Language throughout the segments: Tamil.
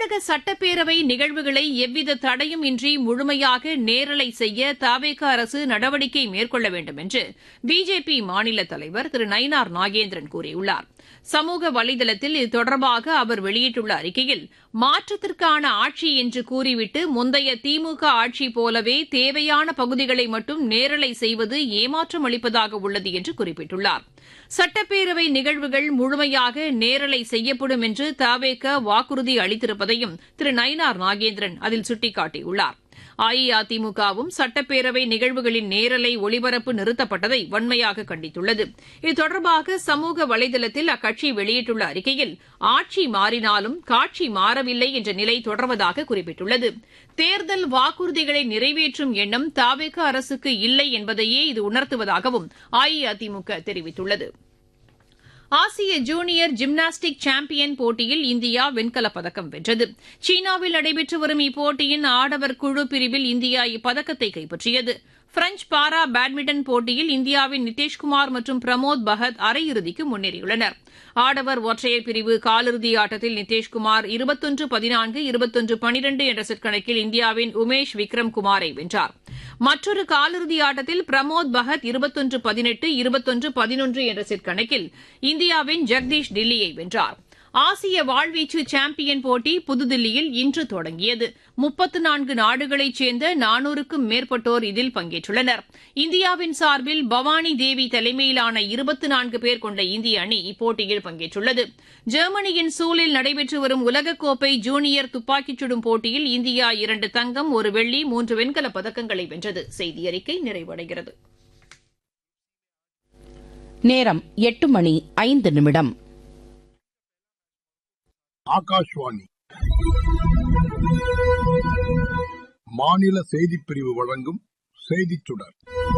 தமிழக சட்டப்பேரவை நிகழ்வுகளை எவ்வித தடையும் இன்றி முழுமையாக நேரலை செய்ய தவேக அரசு நடவடிக்கை மேற்கொள்ள வேண்டும் என்று பிஜேபி மாநில தலைவர் திரு நயினார் நாகேந்திரன் கூறியுள்ளார் சமூக வலைதளத்தில் இது தொடர்பாக அவர் வெளியிட்டுள்ள அறிக்கையில் மாற்றத்திற்கான ஆட்சி என்று கூறிவிட்டு முந்தைய திமுக ஆட்சி போலவே தேவையான பகுதிகளை மட்டும் நேரலை செய்வது ஏமாற்றம் அளிப்பதாக உள்ளது என்று குறிப்பிட்டுள்ளார் சட்டப்பேரவை நிகழ்வுகள் முழுமையாக நேரலை செய்யப்படும் என்று தவேக வாக்குறுதி அளித்திருப்பதையும் திரு நயினார் நாகேந்திரன் அதில் சுட்டிக்காட்டியுள்ளார் அஇஅதிமுகவும் சட்டப்பேரவை நிகழ்வுகளின் நேரலை ஒளிபரப்பு நிறுத்தப்பட்டதை வன்மையாக கண்டித்துள்ளது இது தொடர்பாக சமூக வலைதளத்தில் அக்கட்சி வெளியிட்டுள்ள அறிக்கையில் ஆட்சி மாறினாலும் காட்சி மாறவில்லை என்ற நிலை தொடர்வதாக குறிப்பிட்டுள்ளது தேர்தல் வாக்குறுதிகளை நிறைவேற்றும் எண்ணம் தாவேக அரசுக்கு இல்லை என்பதையே இது உணர்த்துவதாகவும் அஇஅதிமுக தெரிவித்துள்ளது ஆசிய ஜூனியர் ஜிம்னாஸ்டிக் சாம்பியன் போட்டியில் இந்தியா வெண்கலப் பதக்கம் வென்றது சீனாவில் நடைபெற்று வரும் இப்போட்டியின் ஆடவர் குழு பிரிவில் இந்தியா இப்பதக்கத்தை கைப்பற்றியது பிரெஞ்ச் பாரா பேட்மிண்டன் போட்டியில் இந்தியாவின் நிதிஷ்குமார் மற்றும் பிரமோத் பகத் அரையிறுதிக்கு முன்னேறியுள்ளனர் ஆடவர் ஒற்றையர் பிரிவு காலிறுதி ஆட்டத்தில் நிதிஷ்குமார் இருபத்தொன்று பதினான்கு இருபத்தொன்று பனிரெண்டு என்ற செட் கணக்கில் இந்தியாவின் உமேஷ் விக்ரம் குமாரை வென்றார் மற்றொரு காலிறுதி ஆட்டத்தில் பிரமோத் பகத் இருபத்தொன்று பதினெட்டு இருபத்தொன்று பதினொன்று என்ற செட் கணக்கில் இந்தியாவின் ஜெகதீஷ் டில்லியை வென்றார் ஆசிய வாழ்வீச்சு சாம்பியன் போட்டி புதுதில்லியில் இன்று தொடங்கியது முப்பத்து நான்கு நாடுகளைச் சேர்ந்த நானூறுக்கும் மேற்பட்டோர் இதில் பங்கேற்றுள்ளனர் இந்தியாவின் சார்பில் பவானி தேவி தலைமையிலான இருபத்து நான்கு பேர் கொண்ட இந்திய அணி இப்போட்டியில் பங்கேற்றுள்ளது ஜெர்மனியின் சூலில் நடைபெற்று வரும் உலகக்கோப்பை ஜூனியர் துப்பாக்கிச் சுடும் போட்டியில் இந்தியா இரண்டு தங்கம் ஒரு வெள்ளி மூன்று வெண்கலப் பதக்கங்களை வென்றது செய்தி அறிக்கை நிறைவடைகிறது நேரம் எட்டு மணி ஐந்து நிமிடம் ஆகாஷ்வாணி மாநில செய்திப் பிரிவு வழங்கும் செய்திச் சுடர்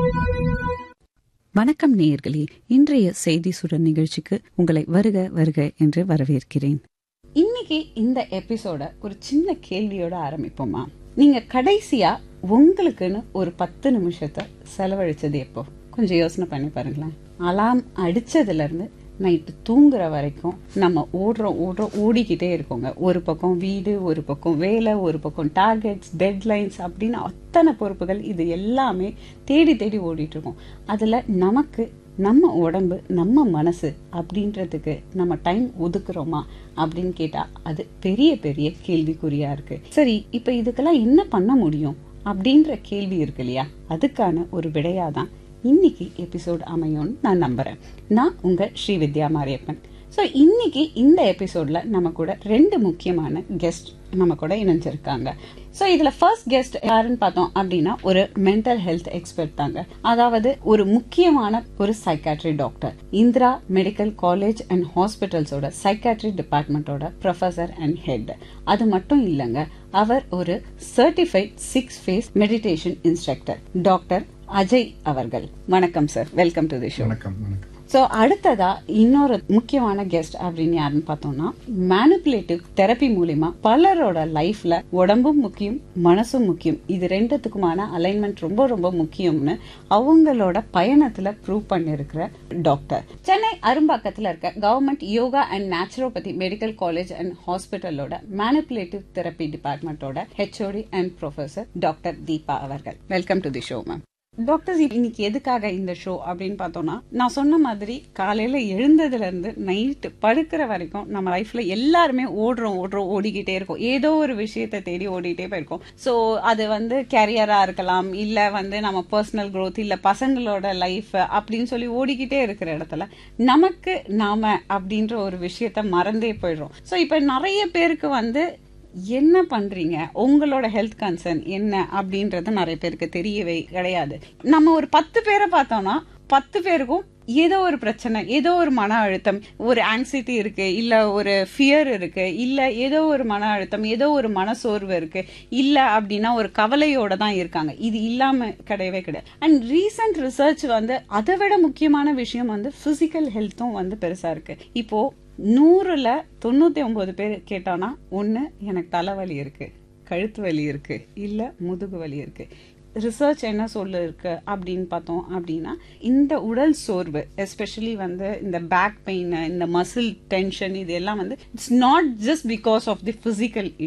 வணக்கம் நேயர்களே இன்றைய செய்தி சுடர் நிகழ்ச்சிக்கு உங்களை வருக வருக என்று வரவேற்கிறேன் இன்னைக்கு இந்த எபிசோட ஒரு சின்ன கேள்வியோட ஆரம்பிப்போமா நீங்க கடைசியா உங்களுக்குன்னு ஒரு பத்து நிமிஷத்தை செலவழிச்சது எப்போ கொஞ்சம் யோசனை பண்ணி பாருங்களேன் அலாம் அடிச்சதுல இருந்து நைட்டு தூங்குற வரைக்கும் நம்ம ஓடுறோம் ஓடுறோம் ஓடிக்கிட்டே இருக்கோங்க ஒரு பக்கம் வீடு ஒரு பக்கம் வேலை ஒரு பக்கம் டார்கெட்ஸ் டெட்லைன்ஸ் அப்படின்னு அத்தனை பொறுப்புகள் இது எல்லாமே தேடி தேடி ஓடிட்டு இருக்கோம் அதுல நமக்கு நம்ம உடம்பு நம்ம மனசு அப்படின்றதுக்கு நம்ம டைம் ஒதுக்குறோமா அப்படின்னு கேட்டா அது பெரிய பெரிய கேள்விக்குறியா இருக்கு சரி இப்ப இதுக்கெல்லாம் என்ன பண்ண முடியும் அப்படின்ற கேள்வி இருக்கு இல்லையா அதுக்கான ஒரு விடையாதான் இன்னைக்கு எபிசோட் அமையும்னு நான் நம்புறேன் நான் உங்க ஸ்ரீ வித்யா மாரியப்பன் ஸோ இன்னைக்கு இந்த எபிசோட்ல நம்ம கூட ரெண்டு முக்கியமான கெஸ்ட் நம்ம கூட இணைஞ்சிருக்காங்க ஸோ இதுல ஃபர்ஸ்ட் கெஸ்ட் யாருன்னு பார்த்தோம் அப்படின்னா ஒரு மென்டல் ஹெல்த் எக்ஸ்பர்ட் தாங்க அதாவது ஒரு முக்கியமான ஒரு psychiatry doctor Indira medical college and ஹாஸ்பிட்டல்ஸோட சைக்காட்ரி டிபார்ட்மெண்ட்டோட ப்ரொஃபசர் அண்ட் ஹெட் அது மட்டும் இல்லைங்க அவர் ஒரு certified six phase meditation instructor doctor Ajay அவர்கள் வணக்கம் sir welcome to the show வணக்கம் வணக்கம் ஸோ அடுத்ததா இன்னொரு முக்கியமான கெஸ்ட் அப்படின்னு யாருன்னு பார்த்தோம்னா மேனிப்புலேட்டிவ் தெரப்பி மூலியமா பலரோட லைஃப்ல உடம்பும் முக்கியம் மனசும் முக்கியம் இது ரெண்டுத்துக்குமான அலைன்மெண்ட் ரொம்ப ரொம்ப முக்கியம்னு அவங்களோட பயணத்துல ப்ரூவ் பண்ணிருக்கிற டாக்டர் சென்னை அரும்பாக்கத்துல இருக்க government yoga and naturopathy medical college and ஹாஸ்பிட்டலோட மேனிப்புலேட்டிவ் தெரப்பி டிபார்ட்மெண்டோட HOD and professor doctor Deepa அவர்கள் welcome to the show ma'am doctors இன்னைக்கு எதுக்காக இந்த ஷோ அப்படின்னு பார்த்தோம்னா நான் சொன்ன மாதிரி காலையில எழுந்ததுல இருந்து நைட்டு படுக்கிற வரைக்கும் நம்ம லைஃப்ல எல்லாருமே ஓடுறோம் ஓடுறோம் ஓடிக்கிட்டே இருக்கோம் ஏதோ ஒரு விஷயத்தை தேடி ஓடிட்டே போயிருக்கோம் ஸோ அது வந்து கேரியரா இருக்கலாம் இல்ல வந்து நம்ம பர்சனல் growth இல்ல பசங்களோட லைஃப் அப்படின்னு சொல்லி ஓடிக்கிட்டே இருக்கிற இடத்துல நமக்கு நாம அப்படின்ற ஒரு விஷயத்த மறந்தே போயிடுறோம் ஸோ இப்ப நிறைய பேருக்கு வந்து என்ன பண்றீங்க உங்களோட ஹெல்த் கன்சர்ன் என்ன அப்படின்றது நிறைய பேருக்கு தெரியவே கிடையாது நம்ம ஒரு பத்து பேரை பார்த்தோம்னா பத்து பேருக்கும் ஏதோ ஒரு பிரச்சனை ஏதோ ஒரு மன அழுத்தம் ஒரு ஆங்ஸைட்டி இருக்கு இல்ல ஒரு ஃபியர் இருக்கு இல்ல ஏதோ ஒரு மன அழுத்தம் ஏதோ ஒரு மனசோர்வு இருக்கு இல்ல அப்படின்னா ஒரு கவலையோட தான் இருக்காங்க இது இல்லாம கிடையவே கிடையாது அண்ட் ரீசன்ட் ரிசர்ச் வந்து அதை விட முக்கியமான விஷயம் வந்து பிசிக்கல் ஹெல்த்தும் வந்து பெருசா இருக்கு இப்போ நூறுல தொண்ணூத்தி ஒன்பது பேர் கேட்டானா ஒண்ணு எனக்கு தலைவலி இருக்கு கழுத்து வலி இருக்கு இல்ல முதுகு வலி இருக்கு ரிசர்ச் என்ன சொல்ல இருக்கு அப்படின்னு பார்த்தோம் அப்படின்னா இந்த உடல் சோர்வு எஸ்பெஷலி வந்து இந்த பேக் பெயின் இந்த மசில் டென்ஷன் இது எல்லாம் வந்து it's not just because of the physical